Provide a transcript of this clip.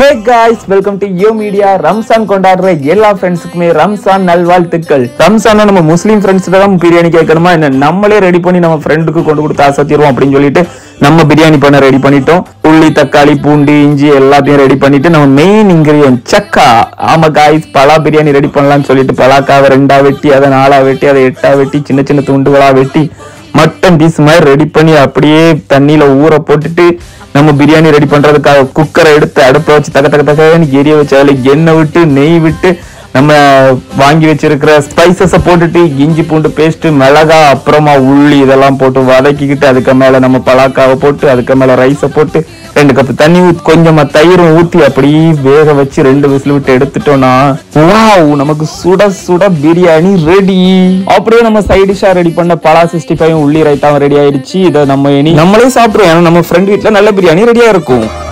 hey guys welcome to yo media Ramzan கொண்டாடுற எல்லா ஃப்ரெண்ட்ஸுக்குமே ரம்சான் நல்வாழ்த்துக்கள் ரம்சான் நம்ம முஸ்லீம் ஃப்ரெண்ட்ஸ் தான் பிரியாணி கேட்கணுமா என்ன நம்மளே ரெடி பண்ணி நம்ம ஃப்ரெண்டுக்கு கொண்டு கொடுத்து அசத்திடுவோம் அப்படின்னு சொல்லிட்டு நம்ம பிரியாணி பண்ண ரெடி பண்ணிட்டோம் உள்ளி தக்காளி பூண்டு இஞ்சி எல்லாத்தையும் ரெடி பண்ணிட்டு நம்ம மெயின் இன்கிரியன்ட் சக்கா ஆமா காய்ஸ் பலா பிரியாணி ரெடி பண்ணலாம்னு சொல்லிட்டு பலாக்காவை ரெண்டா வெட்டி அதை நாலா வெட்டி அதை எட்டா வெட்டி சின்ன சின்ன துண்டுகளா வெட்டி மட்டன் பீஸ் மாதிரி ரெடி பண்ணி அப்படியே தண்ணியில ஊற போட்டுட்டு நம்ம பிரியாணி ரெடி பண்றதுக்காக குக்கரை எடுத்து அடுப்பை வச்சு தக்க தக்க தக்கன்னு எரிய வச்சு அதுல எண்ணெய் விட்டு நெய் விட்டு நம்ம வாங்கி வச்சிருக்கிற ஸ்பைசஸ போட்டுட்டு இஞ்சி பூண்டு பேஸ்ட் மிளகா அப்புறமா உள்ளி இதெல்லாம் போட்டு வதக்கிக்கிட்டு அதுக்கு மேல நம்ம பலாக்காவை போட்டு அதுக்கு மேல ரைஸை போட்டு ரெண்டு கப் தண்ணி ஊத்தி கொஞ்சமா தயிரும் ஊத்தி அப்படியே வேக வச்சு ரெண்டு விசில் விட்டு எடுத்துட்டோம்னா வாவ் நமக்கு சுட சுட பிரியாணி ரெடி அப்படியே நம்ம சைட் டிஷ்ஷா ரெடி பண்ண பலா சிக்ஸ்டி ஃபைவ் உள்ளி ரைத்தாவும் ரெடி ஆயிடுச்சு இதை நம்ம இனி நம்மளே சாப்பிடுவோம் ஏன்னா நம்ம ஃப்ரெண்ட் வீட்ல நல்ல பிரியாணி ரெடியா இருக்கும்